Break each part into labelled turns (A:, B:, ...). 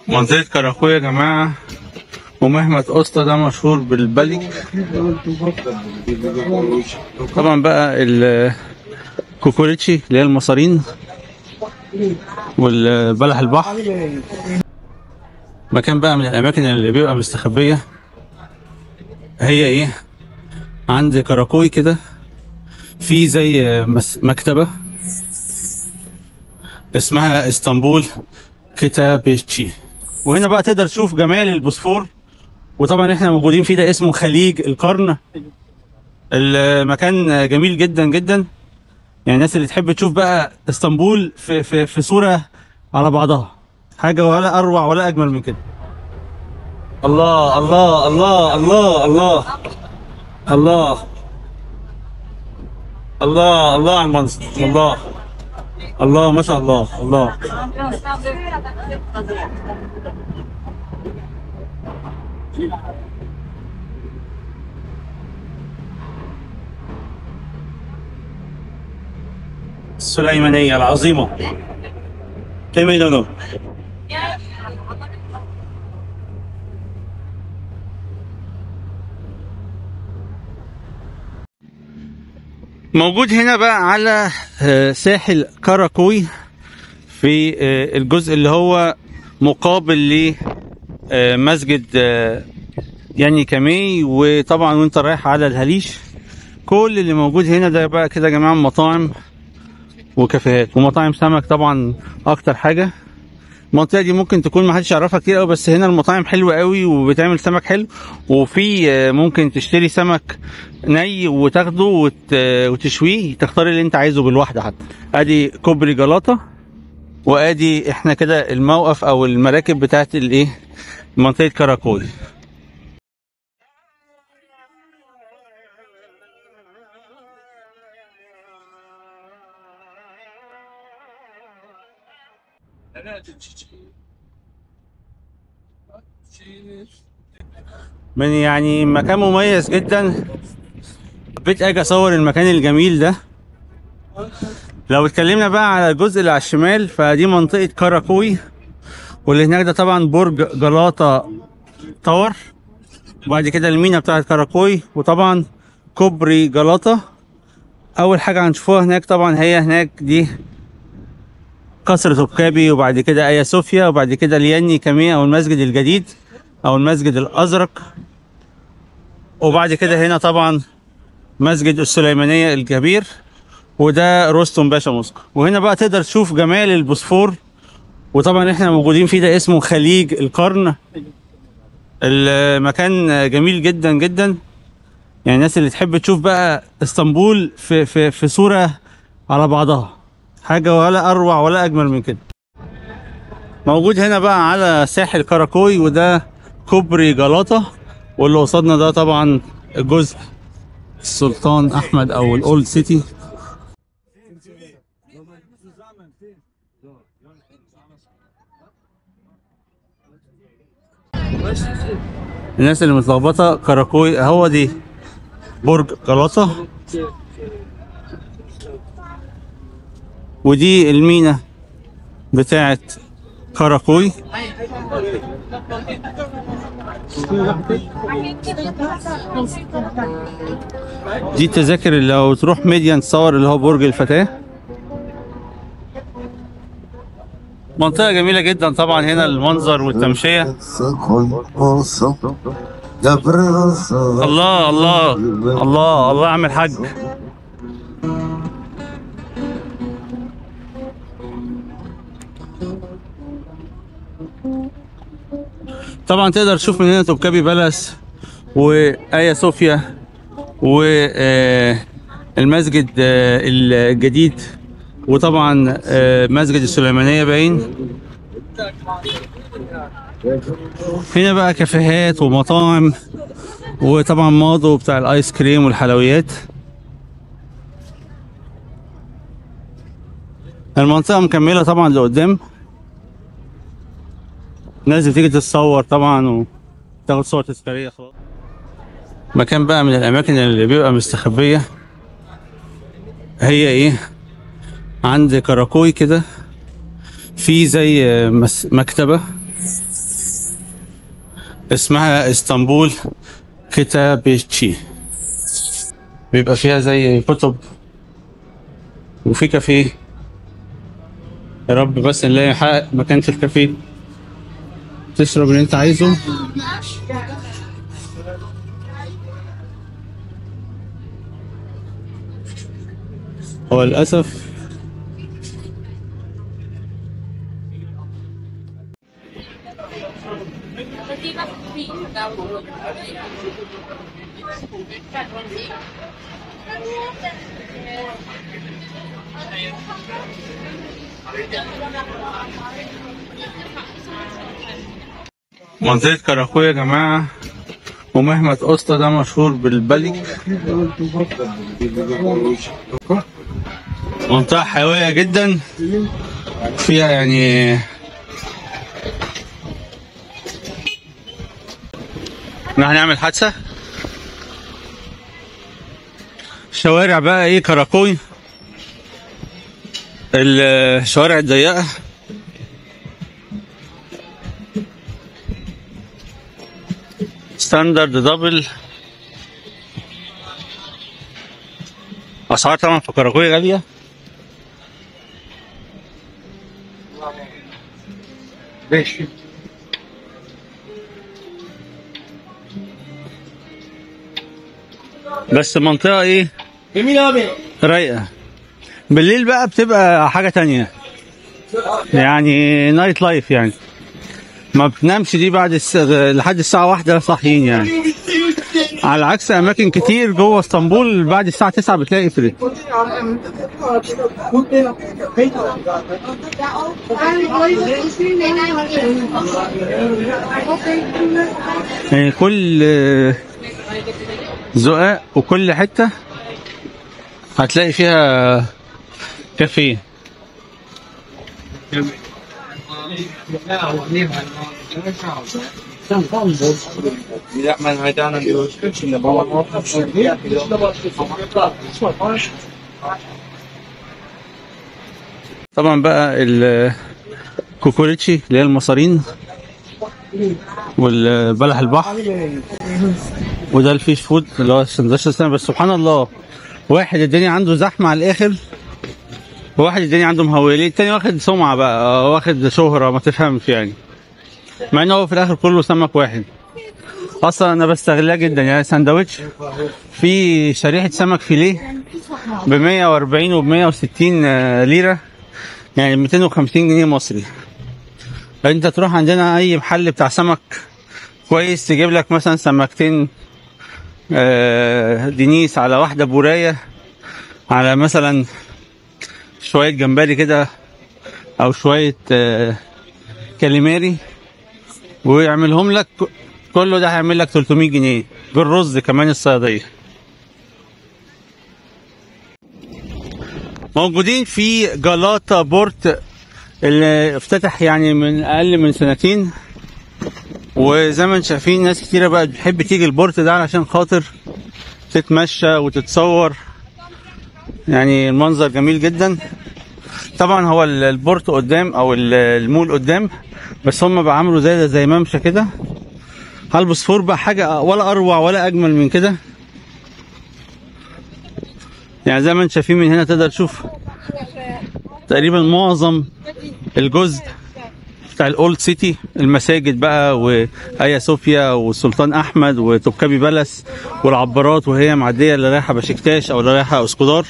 A: منطقة كراكوي يا جماعة ومهمة قسطة ده مشهور بالبلك طبعا بقى الكوكوريتشي اللي هي المصارين والبلح البحر مكان بقى من الأماكن اللي بيبقى مستخبية هي إيه عند كراكوي كده في زي مس- مكتبة اسمها اسطنبول كتابتشي وهنا بقى تقدر تشوف جمال البوسفور وطبعا احنا موجودين فيه ده اسمه خليج القرن المكان جميل جدا جدا يعني الناس اللي تحب تشوف بقى اسطنبول في في في صورة على بعضها حاجة ولا أروع ولا أجمل من كده الله الله الله الله الله الله الله الله على المنظر الله الله ما شاء الله الله السليمانية العظيمة تمينونو موجود هنا بقى على آه، ساحل كاراكوي في آه، الجزء اللي هو مقابل لمسجد يعني كامي وطبعا وانت رايح على الهليش كل اللي موجود هنا ده بقى كده يا جماعه مطاعم وكافيهات ومطاعم سمك طبعا اكتر حاجه المنطقه دي ممكن تكون ما حدش يعرفها كتير قوي بس هنا المطاعم حلوه قوي وبتعمل سمك حلو وفي آه، ممكن تشتري سمك ني وتاخده وت... وتشويه تختار اللي انت عايزه بالواحده حتى ادي كوبري جلاطه وادي احنا كده الموقف او المراكب بتاعت الايه منطقه كراكوي من يعني مكان مميز جدا حبيت اجي اصور المكان الجميل ده لو اتكلمنا بقى على الجزء اللي على الشمال فدي منطقة كاراكوي واللي هناك ده طبعا برج جلاطة تاور وبعد كده المينا بتاعت كاراكوي وطبعا كوبري جلاطة أول حاجة هنشوفوها هناك طبعا هي هناك دي قصر توبكابي وبعد كده آيا صوفيا وبعد كده الياني كامي أو المسجد الجديد أو المسجد الأزرق وبعد كده هنا طبعا مسجد السليمانية الكبير وده رستم باشا موسكو وهنا بقى تقدر تشوف جمال البوسفور وطبعا احنا موجودين فيه ده اسمه خليج القرن المكان جميل جدا جدا يعني الناس اللي تحب تشوف بقى اسطنبول في في في صورة على بعضها حاجة ولا أروع ولا أجمل من كده موجود هنا بقى على ساحل كاراكوي وده كوبري جلاطة واللي قصادنا ده طبعا جزء السلطان أحمد أو الأولد سيتي الناس اللي متلخبطه كراكوي هو دي برج جلاطة ودي المينا بتاعت كراكوي دي التذاكر اللي لو تروح ميديان تصور اللي هو برج الفتاة منطقة جميلة جدا طبعا هنا المنظر والتمشية الله الله الله الله اعمل حاج طبعا تقدر تشوف من هنا توبكابي بالاس وآيا صوفيا والمسجد الجديد وطبعا آه، مسجد السليمانية باين هنا بقى كافيهات ومطاعم وطبعا ماضو بتاع الايس كريم والحلويات المنطقة مكملة طبعا لقدام الناس بتيجي تتصور طبعا وتاخد صور تذكارية خلاص مكان بقى من الأماكن اللي بيبقى مستخبية هي إيه عند كراكوي كده في زي مس- مكتبة اسمها اسطنبول كتابيتشي بيبقى فيها زي كتب وفي كافيه يا رب بس نلاقي حق مكان في الكافيه تشرب اللي انت عايزه هو للأسف منطقة كراكويا يا جماعة ومهمة أسطى ده مشهور بالبلي منطقة حيوية جدا فيها يعني إن احنا نعمل حادثة شوارع بقى ايه كراكوي الشوارع الضيقة ستاندرد دبل اسعار طبعا في كراكوي غالية
B: ماشي
A: بس منطقة ايه
B: جميل قوي
A: رايقة بالليل بقى بتبقى حاجة تانية يعني نايت لايف يعني ما بتنامش دي بعد الس... لحد الساعة واحدة صاحيين يعني على عكس أماكن كتير جوه اسطنبول بعد الساعة 9 بتلاقي قفلت يعني كل آه، زقاق وكل حتة هتلاقي فيها كافيه
B: Ja, men hij daar een discussie in de ballen
A: طبعا بقى الكوكوريتشي اللي هي المصارين والبلح البحر وده الفيش فود اللي هو السندوتش السنة بس سبحان الله واحد الدنيا عنده زحمة على الآخر وواحد الدنيا عنده مهوية التاني واخد سمعة بقى واخد شهرة ما تفهمش يعني مع ان هو في الآخر كله سمك واحد اصلا انا بستغلها جدا يعني سندوتش في شريحة سمك فيليه ب 140 وب 160 آه، ليرة يعني 250 جنيه مصري انت تروح عندنا اي محل بتاع سمك كويس تجيب لك مثلا سمكتين آه، دينيس على واحدة بوراية على مثلا شوية جمبري كده او شوية آه، كاليماري ويعملهم لك كله ده هيعمل لك 300 جنيه بالرز كمان الصيادية موجودين في جالاتا بورت اللي افتتح يعني من اقل من سنتين وزي ما انتم شايفين ناس كتيره بقى بتحب تيجي البورت ده علشان خاطر تتمشى وتتصور يعني المنظر جميل جدا طبعا هو ال- البورت قدام او ال- المول قدام بس هم بقى عملوا زي زي ممشى كده هالبوسفور بقى حاجه ولا اروع ولا اجمل من كده يعني زي ما انتم شايفين من هنا تقدر تشوف تقريبا معظم الجزء بتاع الاولد سيتي المساجد بقى وهيا صوفيا والسلطان احمد وتوكابي بلس والعبارات وهي معديه اللي رايحه بشكتاش او اللي رايحه اسكودار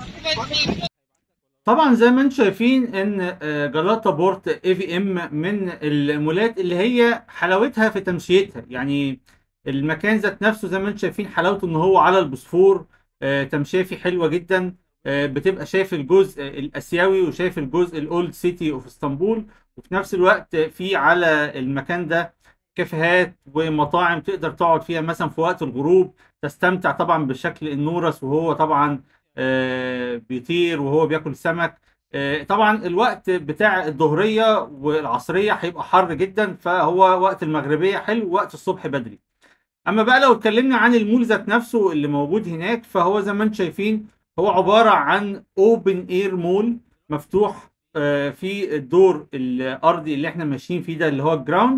A: طبعا زي ما انتم شايفين ان آه، جلاتا بورت اي في ام من المولات اللي هي حلاوتها في تمشيتها يعني المكان ذات نفسه زي ما انتم شايفين حلاوته ان هو على البوسفور آه، تمشيه فيه حلوه جدا آه، بتبقى شايف الجزء الاسيوي وشايف الجزء الاولد سيتي اوف اسطنبول وفي نفس الوقت في على المكان ده كافيهات ومطاعم تقدر تقعد فيها مثلا في وقت الغروب تستمتع طبعا بشكل النورس وهو طبعا آه، بيطير وهو بياكل سمك آه، طبعا الوقت بتاع الظهريه والعصريه هيبقى حر جدا فهو وقت المغربيه حلو وقت الصبح بدري اما بقى لو اتكلمنا عن المول ذات نفسه اللي موجود هناك فهو زي ما انتم شايفين هو عباره عن اوبن اير مول مفتوح آه، في الدور الارضي اللي احنا ماشيين فيه ده اللي هو الجراوند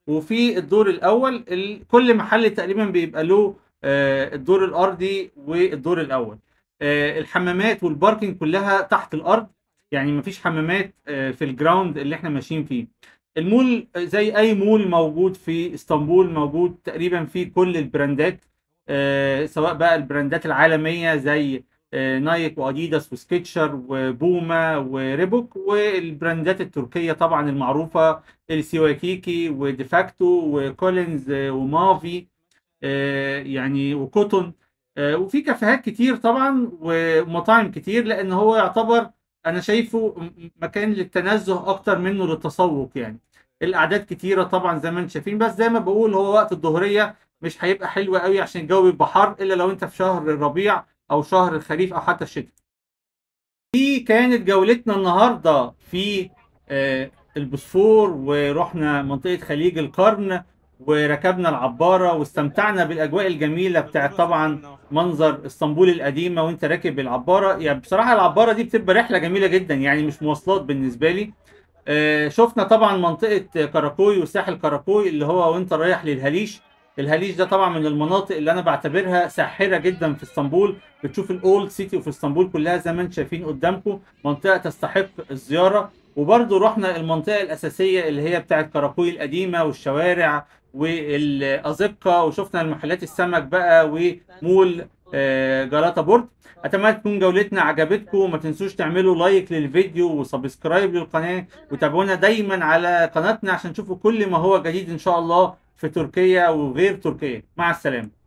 A: وفي الدور الاول ال- كل محل تقريبا بيبقى له آه، الدور الارضي والدور الاول آه، الحمامات والباركينج كلها تحت الارض يعني مفيش حمامات آه، في الجراوند اللي احنا ماشيين فيه المول زي اي مول موجود في اسطنبول موجود تقريبا في كل البراندات آه، سواء بقى البراندات العالميه زي آه، نايك واديداس وسكيتشر وبوما وريبوك والبراندات التركيه طبعا المعروفه السيواكيكي وديفاكتو وكولينز آه، ومافي آه، يعني وكوتون آه، وفي كافيهات كتير طبعا ومطاعم كتير لان هو يعتبر انا شايفه م- مكان للتنزه اكتر منه للتسوق يعني الاعداد كتيره طبعا زي ما انتم شايفين بس زي ما بقول هو وقت الظهريه مش هيبقى حلو قوي عشان الجو بيبقى حر الا لو انت في شهر الربيع او شهر الخريف او حتى الشتاء دي كانت جولتنا النهارده في آه، البوسفور ورحنا منطقه خليج القرن وركبنا العباره واستمتعنا بالاجواء الجميله بتاعت طبعا منظر اسطنبول القديمه وانت راكب العباره يعني بصراحه العباره دي بتبقى رحله جميله جدا يعني مش مواصلات بالنسبه لي آه، شفنا طبعا منطقه كاراكوي وساحل كاراكوي اللي هو وانت رايح للهليش الهليش ده طبعا من المناطق اللي انا بعتبرها ساحره جدا في اسطنبول بتشوف الاولد سيتي وفي اسطنبول كلها زي ما انتم شايفين قدامكم منطقه تستحق الزياره وبرضه رحنا المنطقه الاساسيه اللي هي بتاعت كاراكوي القديمه والشوارع والازقه وشفنا المحلات السمك بقى ومول آه، جالاتا بورد اتمنى تكون جولتنا عجبتكم وما تنسوش تعملوا لايك للفيديو وسبسكرايب للقناه وتابعونا دايما على قناتنا عشان تشوفوا كل ما هو جديد ان شاء الله في تركيا وغير تركيا مع السلامه